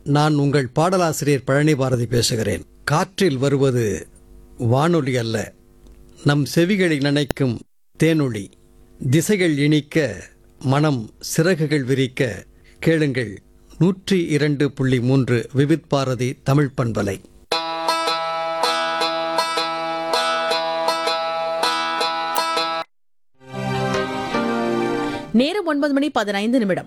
நான் உங்கள் பாடலாசிரியர் பழனி பாரதி பேசுகிறேன் காற்றில் வருவது வானொலி அல்ல நம் செவிகளில் நினைக்கும் தேனொளி திசைகள் இனிக்க மனம் சிறகுகள் விரிக்க கேளுங்கள் நூற்றி இரண்டு புள்ளி மூன்று விவித் பாரதி தமிழ் பண்பலை நேரம் ஒன்பது மணி பதினைந்து நிமிடம்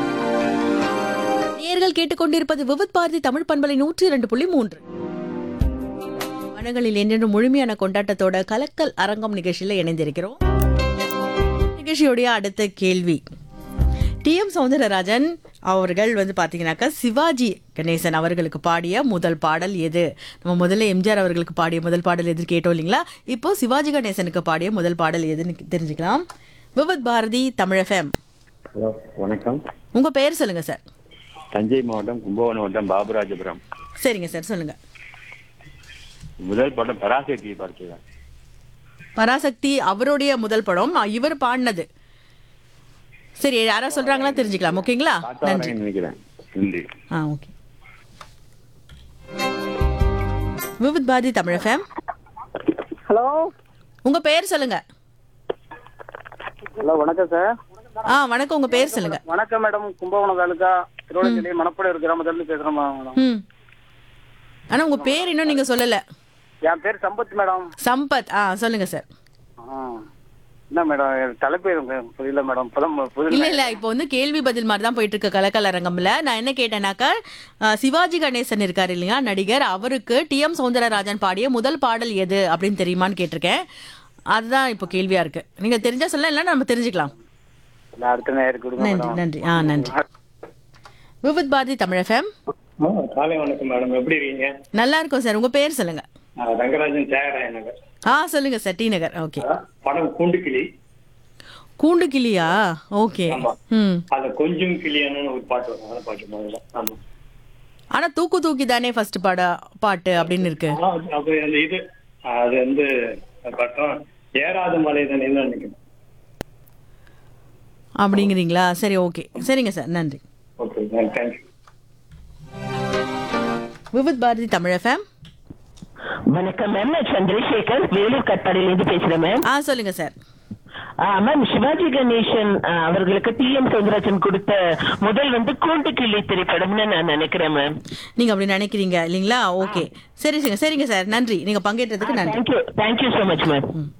நேர்கள் கேட்டுக்கொண்டிருப்பது விவித் பாரதி தமிழ் பண்பலை நூற்றி இரண்டு புள்ளி மூன்று வனங்களில் என்றென்றும் முழுமையான கொண்டாட்டத்தோட கலக்கல் அரங்கம் நிகழ்ச்சியில இணைந்திருக்கிறோம் நிகழ்ச்சியுடைய அடுத்த கேள்வி டி எம் சௌந்தரராஜன் அவர்கள் வந்து பாத்தீங்கன்னாக்கா சிவாஜி கணேசன் அவர்களுக்கு பாடிய முதல் பாடல் எது நம்ம முதல்ல எம்ஜிஆர் அவர்களுக்கு பாடிய முதல் பாடல் எது கேட்டோம் இல்லைங்களா இப்போ சிவாஜி கணேசனுக்கு பாடிய முதல் பாடல் எதுன்னு தெரிஞ்சுக்கலாம் விவித் பாரதி தமிழ் எஃப்எம் ஹலோ வணக்கம் உங்க பெயர் சொல்லுங்க சார் தஞ்சை மாவட்டம் கும்பகோணம் மாவட்டம் பாபுராஜபுரம் சரிங்க சார் சொல்லுங்க முதல் படம் பராசக்தியை பார்த்தேன் பராசக்தி அவருடைய முதல் படம் அ, இவர் பாடினது சரி யாரா சொல்றாங்களா தெரிஞ்சுக்கலாம் ஓகேங்களா நன்றி பார்த்தாரேன்னு நினைக்கிறேன் ஹிந்தி ஆ okay Vividh Bharati Tamil FM hello உங்க பெயர் சொல்லுங்க ஹலோ வணக்கம் சார் ஆ வணக்கம் உங்க பெயர் சொல்லுங்க வணக்கம் மேடம் கும்பகோணம் தாலுக்கா திருவண்ணாமலை மணப்படையூர் கிராமத்துலேருந்து பேசுகிறேன் மேடம் ம் ஆனா உங்க பேர் இன்னும் நீங்க சொல்லல என் பேர் சம்பத் மேடம் சம்பத் ஆ சொல்லுங்க சார் ஆ என்ன மேடம் என் தலைப்பு எனக்கு புரியல மேடம் இப்பதான் இல்ல புரியல இல்ல இப்போ வந்து கேள்வி பதில் மாதிரி தான் போயிட்டு இருக்கு கலக்கல் அரங்கம்ல நான் என்ன கேட்டேனாக்கா அஹ், சிவாஜி கணேசன் இருக்காரு இல்லையா நடிகர் அவருக்கு டி எம் சௌந்தரராஜன் பாடிய முதல் பாடல் எது அப்படின்னு தெரியுமான்னு கேட்டிருக்கேன் அதுதான் இப்போ கேள்வியா இருக்கு நீங்க தெரிஞ்சா சொல்ல இல்லைன்னா நம்ம தெரிஞ்சுக்கலாம் இல்ல, அடுத்த நேரம் கொடுங்க நன்றி மேடம் நன்றி ஆ நன்றி விவித் பாரதி தமிழ் எஃப்எம் காலை வணக்கம் மேடம் எப்படி இருக்கீங்க நல்லா இருக்கும் சார் உங்க பேர் சொல்லுங்க நான் ரங்கராஜன் தியாகராய நகர் ஆ சொல்லுங்க சார் டி நகர் ஓகே படம் கூண்டுக்கிளி கூண்டு கிளியா ஓகே ஆமா. ம் அதுல கொஞ்சம் கிளியானு ஒரு பாட்டு வரும் அந்த பாட்டு முதல்ல ஆமா ஆனா தூக்கு தூக்கி தானே ஃபர்ஸ்ட் பாட பாட்டு அப்படின்னு இருக்கு ஆனா, அது அந்த இது அது வந்து பட்டம் ஏறாத மலை தானே நினைக்கிறேன் அப்படிங்கிறீங்களா சரி ஓகே சரிங்க சார் நன்றி okay thank you Vividh Bharati Tamil FM வணக்கம் மேம் நான் சந்திரசேகர் வேலூர் கட்பாடியிலிருந்து பேசுறேன் மேம் ஆ சொல்லுங்க சார் ஆ, மேம் சிவாஜி கணேசன் ஆ, அவர்களுக்கு டி எம் சௌந்தரராஜன் கொடுத்த முதல் வந்து கூண்டு கிள்ளி திரைப்படம்னு நான் நினைக்கிறேன் மேம் நீங்க அப்படி நினைக்கிறீங்க இல்லைங்களா ஓகே சரி சரிங்க சரிங்க சார் நன்றி நீங்க பங்கேற்றதுக்கு நன்றி thank you thank you so much ma'am ம்.